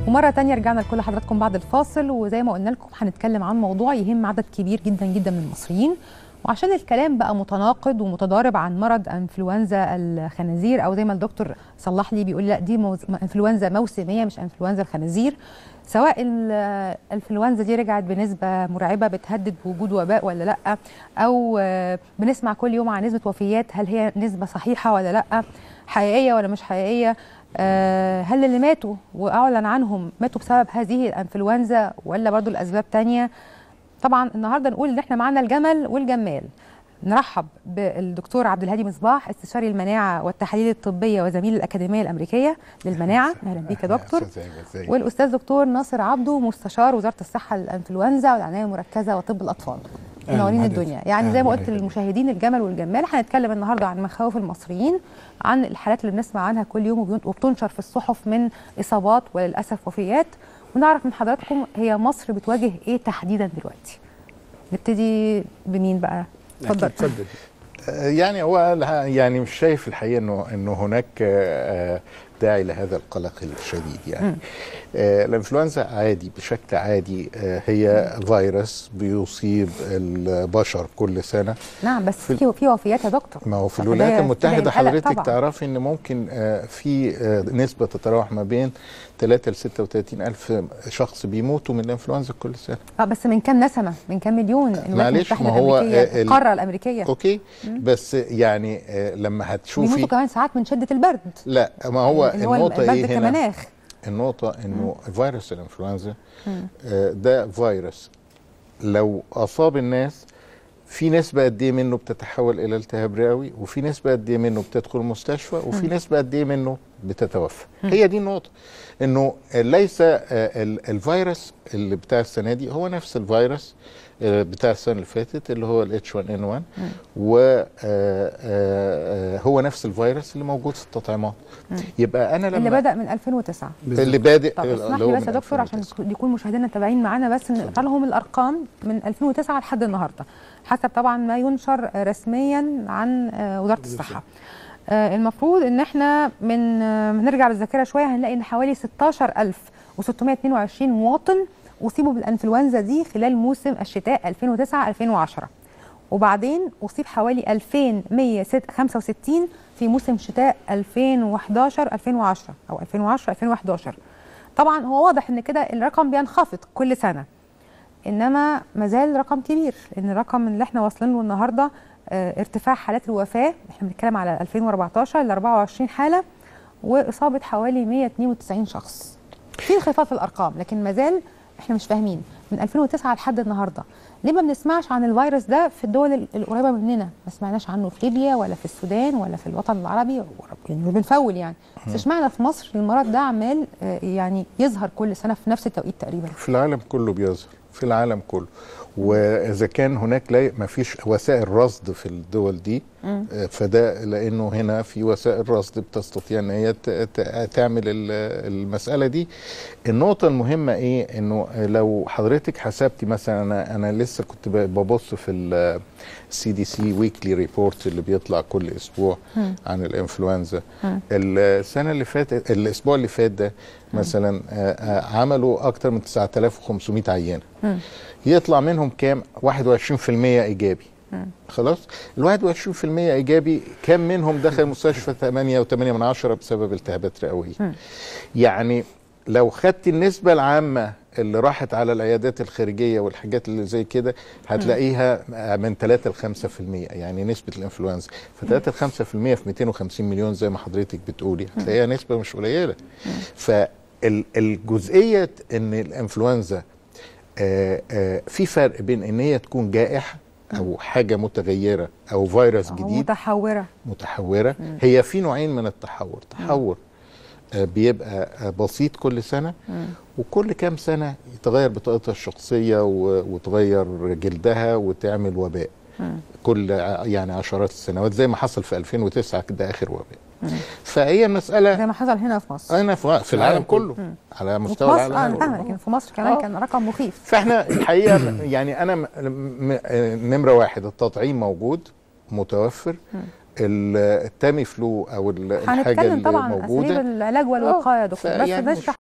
ومرة تانية رجعنا لكل حضراتكم بعد الفاصل وزي ما قلنا لكم هنتكلم عن موضوع يهم عدد كبير جدا جدا من المصريين وعشان الكلام بقى متناقض ومتضارب عن مرض انفلونزا الخنازير او زي ما الدكتور صلح لي بيقول لا دي موز... انفلونزا موسميه مش انفلونزا الخنازير سواء الانفلونزا دي رجعت بنسبه مرعبه بتهدد بوجود وباء ولا لا او بنسمع كل يوم عن نسبه وفيات هل هي نسبه صحيحه ولا لا حقيقيه ولا مش حقيقيه هل اللي ماتوا واعلن عنهم ماتوا بسبب هذه الانفلونزا ولا برضو الاسباب تانية طبعا النهارده نقول ان احنا معانا الجمل والجمال نرحب بالدكتور عبد الهادي مصباح استشاري المناعه والتحاليل الطبيه وزميل الاكاديميه الامريكيه للمناعه اهلا بيك يا دكتور والاستاذ دكتور ناصر عبده مستشار وزاره الصحه للانفلونزا والعنايه المركزه وطب الاطفال منورين الدنيا يعني زي ما قلت للمشاهدين الجمل والجمال هنتكلم النهارده عن مخاوف المصريين عن الحالات اللي بنسمع عنها كل يوم وبتنشر في الصحف من اصابات وللاسف وفيات ونعرف من حضراتكم هي مصر بتواجه ايه تحديدا دلوقتي نبتدي بمين بقى اتفضل اتفضل يعني هو يعني مش شايف الحقيقه انه انه هناك داعي لهذا القلق الشديد يعني آه الانفلونزا عادي بشكل عادي آه هي فيروس بيصيب البشر كل سنه نعم بس في في وفيات يا دكتور ما هو في الولايات المتحده حضرتك تعرفي ان ممكن آه في آه نسبه تتراوح ما بين 3 ل 36 الف شخص بيموتوا من الانفلونزا كل سنه اه بس من كام نسمه من كام مليون معلش ما هو الامريكيه القاره الامريكيه اوكي مم. بس يعني آه لما هتشوفي بيموتوا كمان ساعات من شده البرد لا ما هو النقطه ايه هنا كمناخ النقطة انه فيروس الانفلونزا آه ده فيروس لو اصاب الناس في نسبة قد ايه منه بتتحول الى التهاب رئوي وفي نسبة قد ايه منه بتدخل المستشفى وفي نسبة قد ايه منه بتتوفى هي دي النقطة انه ليس الفيروس اللي بتاع السنة دي هو نفس الفيروس بتاع السنه اللي فاتت اللي هو الاتش 1 ان 1 وهو نفس الفيروس اللي موجود في التطعيمات يبقى انا لما اللي بدا من 2009 اللي بادئ طب اسمح لي بس يا دكتور عشان يكون مشاهدينا متابعين معانا بس نقرا لهم الارقام من 2009 لحد النهارده حسب طبعا ما ينشر رسميا عن وزاره الصحه المفروض ان احنا من نرجع بالذاكره شويه هنلاقي ان حوالي 16622 مواطن اصيبوا بالانفلونزا دي خلال موسم الشتاء 2009 2010 وبعدين اصيب حوالي 2165 في موسم شتاء 2011 2010 او 2010 2011 طبعا هو واضح ان كده الرقم بينخفض كل سنه انما مازال رقم كبير ان الرقم اللي احنا واصلين له النهارده اه ارتفاع حالات الوفاه احنا بنتكلم على 2014 ل 24 حاله واصابه حوالي 192 شخص في انخفاض في الارقام لكن مازال احنا مش فاهمين من 2009 لحد النهارده ليه ما بنسمعش عن الفيروس ده في الدول القريبه مننا ما سمعناش عنه في ليبيا ولا في السودان ولا في الوطن العربي يعني بنفول يعني بس اشمعنى في مصر المرض ده عمال يعني يظهر كل سنه في نفس التوقيت تقريبا في العالم كله بيظهر في العالم كله واذا كان هناك لا ما فيش وسائل رصد في الدول دي مم. فده لانه هنا في وسائل رصد بتستطيع ان هي تعمل المساله دي النقطه المهمه ايه انه لو حضرتك حسبتي مثلا انا انا لسه كنت ببص في السي دي سي ويكلي ريبورت اللي بيطلع كل اسبوع مم. عن الانفلونزا السنه اللي فاتت الاسبوع اللي فات ده مثلا عملوا اكتر من 9500 عينه مم. يطلع منهم كام 21% ايجابي مم. خلاص ال 21% ايجابي كم منهم دخل مستشفى 8 و8 من عشرة بسبب التهابات رئويه يعني لو خدت النسبه العامه اللي راحت على العيادات الخارجيه والحاجات اللي زي كده هتلاقيها من 3 ل 5% يعني نسبه الانفلونزا ف 3 ل 5% في 250 مليون زي ما حضرتك بتقولي هتلاقيها نسبه مش قليله فالجزئيه ان الانفلونزا آآ آآ في فرق بين ان هي تكون جائحه او حاجه متغيره او فيروس جديد متحوره متحوره مم. هي في نوعين من التحور تحور بيبقى بسيط كل سنه مم. وكل كام سنه يتغير بطاقتها الشخصيه وتغير جلدها وتعمل وباء مم. كل يعني عشرات السنوات زي ما حصل في 2009 ده اخر وباء فهي مساله زي ما حصل هنا في مصر هنا في, في العالم كله مم. على مستوى مصر العالم كله لكن في مصر كمان كان رقم مخيف فاحنا الحقيقه يعني انا نمره واحد التطعيم موجود متوفر التامي فلو او الحاجه اللي طبعا موجوده اساليب العلاج والوقايه يا دكتور بس نشرح